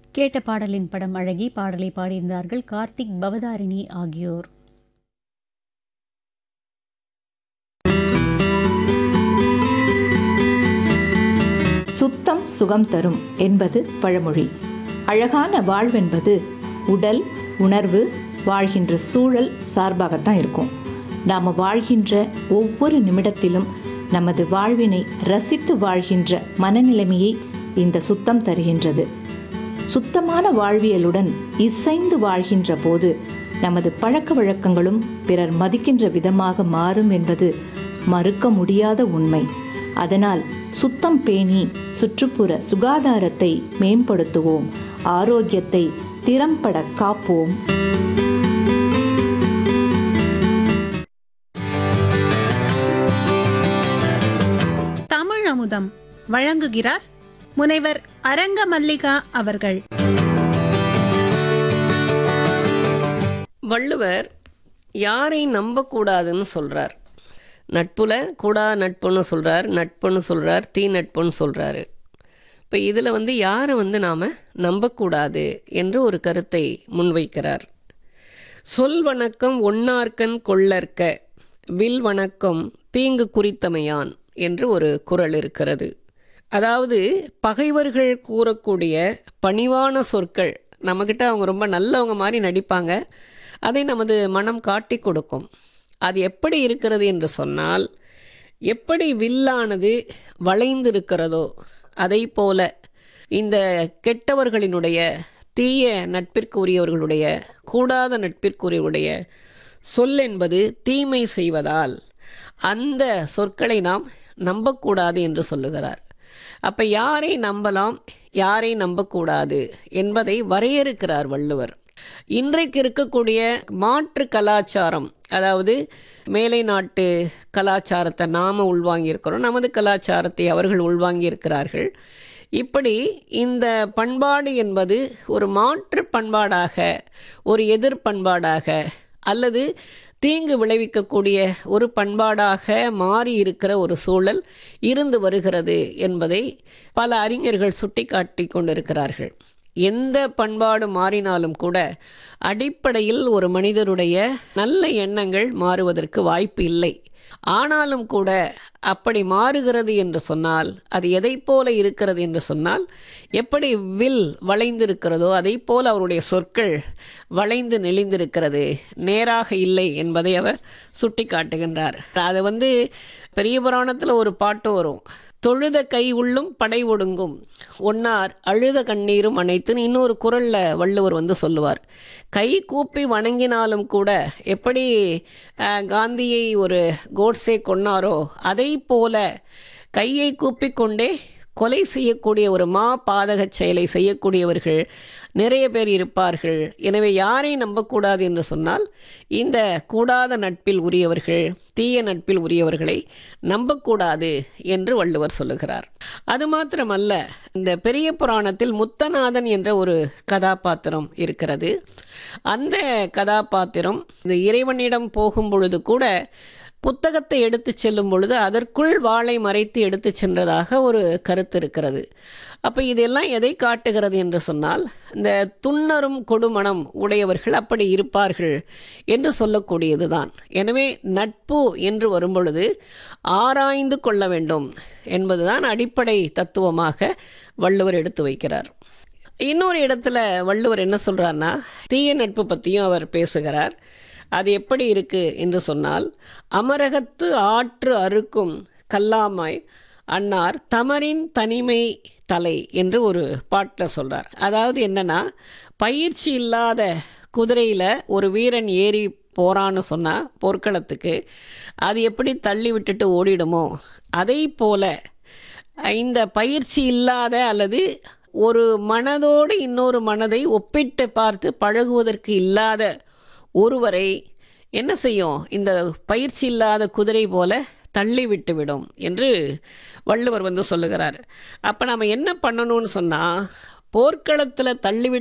கேட்ட பாடலின் படம் அழகி பாடலை பாடியிருந்தார்கள் கார்த்திக் பவதாரிணி ஆகியோர் சுத்தம் சுகம் தரும் என்பது பழமொழி அழகான வாழ்வென்பது உடல் உணர்வு வாழ்கின்ற சூழல் சார்பாகத்தான் இருக்கும் நாம் வாழ்கின்ற ஒவ்வொரு நிமிடத்திலும் நமது வாழ்வினை ரசித்து வாழ்கின்ற மனநிலைமையை இந்த சுத்தம் தருகின்றது சுத்தமான வாழ்வியலுடன் இசைந்து வாழ்கின்ற போது நமது பழக்க வழக்கங்களும் பிறர் மதிக்கின்ற விதமாக மாறும் என்பது மறுக்க முடியாத உண்மை அதனால் சுத்தம் பேணி சுற்றுப்புற சுகாதாரத்தை மேம்படுத்துவோம் ஆரோக்கியத்தை திறம்பட காப்போம் தமிழ் அமுதம் வழங்குகிறார் முனைவர் அரங்க மல்லிகா அவர்கள் வள்ளுவர் யாரை நம்பக்கூடாதுன்னு சொல்கிறார் நட்புல கூடா நட்புன்னு சொல்கிறார் நட்புன்னு சொல்கிறார் தீ நட்புன்னு சொல்கிறாரு இப்போ இதில் வந்து யாரை வந்து நாம் நம்பக்கூடாது என்று ஒரு கருத்தை முன்வைக்கிறார் சொல் வணக்கம் ஒன்னார்க்கன் கொள்ளற்க வில் வணக்கம் தீங்கு குறித்தமையான் என்று ஒரு குறள் இருக்கிறது அதாவது பகைவர்கள் கூறக்கூடிய பணிவான சொற்கள் நம்மக்கிட்ட அவங்க ரொம்ப நல்லவங்க மாதிரி நடிப்பாங்க அதை நமது மனம் காட்டி கொடுக்கும் அது எப்படி இருக்கிறது என்று சொன்னால் எப்படி வில்லானது வளைந்திருக்கிறதோ அதை போல இந்த கெட்டவர்களினுடைய தீய நட்பிற்குரியவர்களுடைய கூடாத நட்பிற்குரியவருடைய சொல் என்பது தீமை செய்வதால் அந்த சொற்களை நாம் நம்பக்கூடாது என்று சொல்லுகிறார் அப்போ யாரை நம்பலாம் யாரை நம்பக்கூடாது என்பதை வரையறுக்கிறார் வள்ளுவர் இன்றைக்கு இருக்கக்கூடிய மாற்று கலாச்சாரம் அதாவது மேலை நாட்டு கலாச்சாரத்தை நாம் உள்வாங்கியிருக்கிறோம் நமது கலாச்சாரத்தை அவர்கள் உள்வாங்கியிருக்கிறார்கள் இப்படி இந்த பண்பாடு என்பது ஒரு மாற்று பண்பாடாக ஒரு எதிர் பண்பாடாக அல்லது தீங்கு விளைவிக்கக்கூடிய ஒரு பண்பாடாக மாறி இருக்கிற ஒரு சூழல் இருந்து வருகிறது என்பதை பல அறிஞர்கள் சுட்டிக்காட்டி கொண்டிருக்கிறார்கள் எந்த பண்பாடு மாறினாலும் கூட அடிப்படையில் ஒரு மனிதருடைய நல்ல எண்ணங்கள் மாறுவதற்கு வாய்ப்பு இல்லை ஆனாலும் கூட அப்படி மாறுகிறது என்று சொன்னால் அது எதை போல இருக்கிறது என்று சொன்னால் எப்படி வில் வளைந்திருக்கிறதோ அதை போல அவருடைய சொற்கள் வளைந்து நெளிந்திருக்கிறது நேராக இல்லை என்பதை அவர் சுட்டி காட்டுகின்றார் அது வந்து பெரிய புராணத்தில் ஒரு பாட்டு வரும் தொழுத கை உள்ளும் படை ஒடுங்கும் ஒன்னார் அழுத கண்ணீரும் அனைத்துன்னு இன்னொரு குரலில் வள்ளுவர் வந்து சொல்லுவார் கை கூப்பி வணங்கினாலும் கூட எப்படி காந்தியை ஒரு கோட்ஸே கொன்னாரோ அதை போல கையை கூப்பிக்கொண்டே கொலை செய்யக்கூடிய ஒரு மா பாதக செயலை செய்யக்கூடியவர்கள் நிறைய பேர் இருப்பார்கள் எனவே யாரை நம்பக்கூடாது என்று சொன்னால் இந்த கூடாத நட்பில் உரியவர்கள் தீய நட்பில் உரியவர்களை நம்பக்கூடாது என்று வள்ளுவர் சொல்லுகிறார் அது மாத்திரமல்ல இந்த பெரிய புராணத்தில் முத்தநாதன் என்ற ஒரு கதாபாத்திரம் இருக்கிறது அந்த கதாபாத்திரம் இந்த இறைவனிடம் போகும் பொழுது கூட புத்தகத்தை எடுத்து செல்லும் பொழுது அதற்குள் வாளை மறைத்து எடுத்து சென்றதாக ஒரு கருத்து இருக்கிறது அப்போ இதெல்லாம் எதை காட்டுகிறது என்று சொன்னால் இந்த துண்ணரும் கொடுமணம் உடையவர்கள் அப்படி இருப்பார்கள் என்று சொல்லக்கூடியது தான் எனவே நட்பு என்று வரும்பொழுது ஆராய்ந்து கொள்ள வேண்டும் என்பதுதான் அடிப்படை தத்துவமாக வள்ளுவர் எடுத்து வைக்கிறார் இன்னொரு இடத்துல வள்ளுவர் என்ன சொல்கிறார்னா தீய நட்பு பற்றியும் அவர் பேசுகிறார் அது எப்படி இருக்கு என்று சொன்னால் அமரகத்து ஆற்று அறுக்கும் கல்லாமாய் அன்னார் தமரின் தனிமை தலை என்று ஒரு பாட்டில் சொல்கிறார் அதாவது என்னென்னா பயிற்சி இல்லாத குதிரையில் ஒரு வீரன் ஏறி போகிறான்னு சொன்னால் போர்க்களத்துக்கு அது எப்படி தள்ளி விட்டுட்டு ஓடிடுமோ அதை போல இந்த பயிற்சி இல்லாத அல்லது ஒரு மனதோடு இன்னொரு மனதை ஒப்பிட்டு பார்த்து பழகுவதற்கு இல்லாத ஒருவரை என்ன செய்யும் இந்த பயிற்சி இல்லாத குதிரை போல தள்ளி விட்டு விடும் என்று வள்ளுவர் வந்து சொல்லுகிறார் அப்போ நம்ம என்ன பண்ணணும்னு சொன்னால் போர்க்களத்தில் தள்ளிவிட்டு